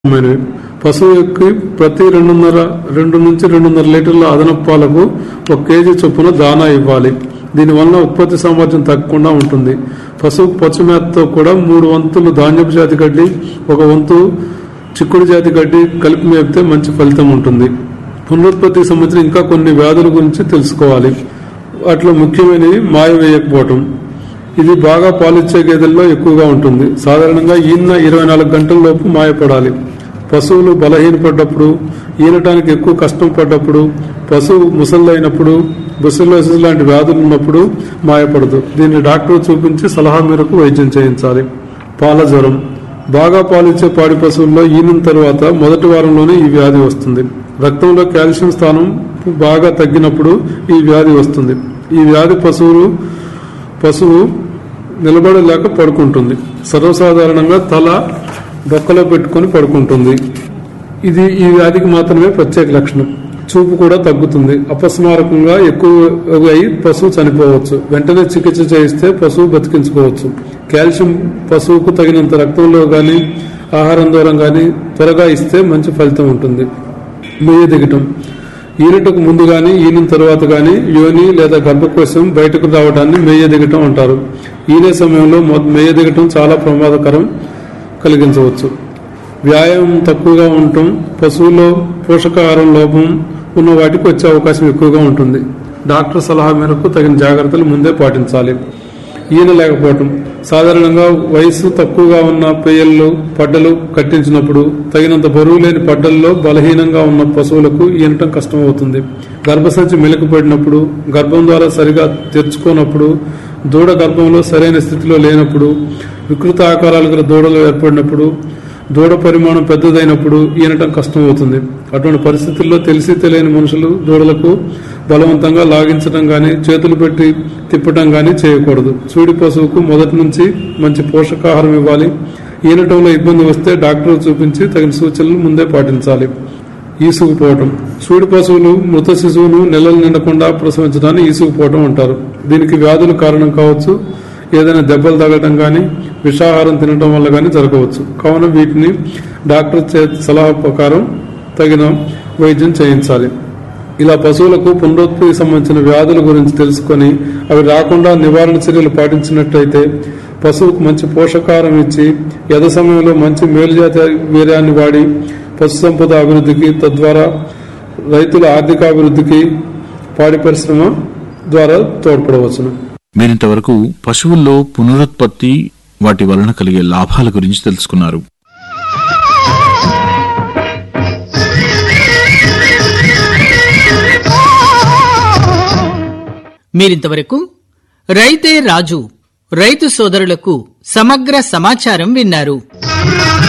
ముఖ్యమైనవి పశువుకి ప్రతి రెండున్నర రెండు నుంచి రెండున్నర లీటర్ల అదనపు పాలకు ఒక కేజీ చొప్పున దానా ఇవ్వాలి దీనివల్ల ఉత్పత్తి సామర్థ్యం తగ్గకుండా ఉంటుంది పశువుకు పచ్చి మేతతో కూడా మూడు వంతులు ధాన్యపు జాతి గడ్డి ఒక వంతు చిక్కుడు జాతి గడ్డి కలిపి మేపితే మంచి ఫలితం ఉంటుంది పునరుత్పత్తికి సంబంధించిన ఇంకా కొన్ని వ్యాధుల గురించి తెలుసుకోవాలి వాటిలో ముఖ్యమైనవి మాయ వేయకపోవటం ఇది బాగా పాలిచ్చే గేదెల్లో ఎక్కువగా ఉంటుంది సాధారణంగా ఈన ఇరవై నాలుగు గంటల లోపు మాయపడాలి పశువులు బలహీనపడ్డప్పుడు ఈనటానికి ఎక్కువ కష్టం పడ్డప్పుడు పశువు ముసలైనప్పుడు బుసిలోసిస్ లాంటి వ్యాధులు ఉన్నప్పుడు మాయపడదు దీన్ని డాక్టర్ చూపించి సలహా మేరకు వైద్యం చేయించాలి పాల జ్వరం బాగా పాలిచ్చే పాడి పశువుల్లో ఈనిన తర్వాత మొదటి వారంలోనే ఈ వ్యాధి వస్తుంది రక్తంలో కాల్షియం స్థానం బాగా తగ్గినప్పుడు ఈ వ్యాధి వస్తుంది ఈ వ్యాధి పశువులు పశువు నిలబడలేక పడుకుంటుంది సర్వసాధారణంగా తల బొక్కలో పెట్టుకొని పడుకుంటుంది ఇది ఈ వ్యాధికి మాత్రమే ప్రత్యేక లక్షణం చూపు కూడా తగ్గుతుంది అపస్మారకంగా ఎక్కువ అయి పశువు చనిపోవచ్చు వెంటనే చికిత్స చేయిస్తే పశువు బతికించుకోవచ్చు కాల్షియం పశువుకు తగినంత రక్తంలో గాని ఆహారం ద్వారా గాని త్వరగా ఇస్తే మంచి ఫలితం ఉంటుంది మేయ దిగటం ఈనటకు ముందు గాని ఈనిన తర్వాత గాని యోని లేదా గర్భకోశం బయటకు రావడాన్ని మేయ దిగటం అంటారు ఈనే సమయంలో మొ- మేయ దిగటం చాలా ప్రమాదకరం కలిగించవచ్చు వ్యాయామం తక్కువగా ఉండటం పశువులో పోషకాహారం లోపం ఉన్న వాటికి వచ్చే అవకాశం ఎక్కువగా ఉంటుంది డాక్టర్ సలహా మేరకు తగిన జాగ్రత్తలు ముందే పాటించాలి ఈన లేకపోవటం సాధారణంగా వయసు తక్కువగా ఉన్న పేయల్లో పడ్డలు కట్టించినప్పుడు తగినంత బరువు లేని పడ్డల్లో బలహీనంగా ఉన్న పశువులకు ఈనటం కష్టమవుతుంది గర్భసంచి మెలికపడినప్పుడు గర్భం ద్వారా సరిగా తెరుచుకోనప్పుడు దూడ గర్భంలో సరైన స్థితిలో లేనప్పుడు వికృత ఆకారాలు గల దూడలు ఏర్పడినప్పుడు దూడ పరిమాణం పెద్దదైనప్పుడు ఈనటం కష్టమవుతుంది అటువంటి పరిస్థితుల్లో తెలిసి తెలియని మనుషులు దూడలకు బలవంతంగా లాగించడం గాని చేతులు పెట్టి తిప్పటం గాని చేయకూడదు సూడి పశువుకు మొదటి నుంచి మంచి పోషకాహారం ఇవ్వాలి ఈనటంలో ఇబ్బంది వస్తే డాక్టర్ చూపించి తగిన సూచనలు ముందే పాటించాలి ఈసుకుపోవటం సూడి పశువులు మృత శిశువును నెలలు నిండకుండా ప్రసవించడాన్ని ఈసుకుపోవటం అంటారు దీనికి వ్యాధులు కారణం కావచ్చు ఏదైనా దెబ్బలు తగలటం గాని విషాహారం తినడం వల్ల గాని జరగవచ్చు కావున వీటిని డాక్టర్ చే సలహా ప్రకారం తగిన వైద్యం చేయించాలి ఇలా పశువులకు పునరుత్పత్తికి సంబంధించిన వ్యాధుల గురించి తెలుసుకొని అవి రాకుండా నివారణ చర్యలు పాటించినట్టయితే పశువుకు మంచి పోషకాహారం ఇచ్చి యథ సమయంలో మంచి మేలుజాతి వీర్యాన్ని వాడి పశు సంపద అభివృద్ధికి తద్వారా రైతుల ఆర్థిక అభివృద్ధికి పాడి పరిశ్రమ ద్వారా తోడ్పడవచ్చును మీరింతవరకు పశువుల్లో పునరుత్పత్తి వాటి వలన కలిగే లాభాల గురించి తెలుసుకున్నారు మీరింతవరకు రైతే రాజు రైతు సోదరులకు సమగ్ర సమాచారం విన్నారు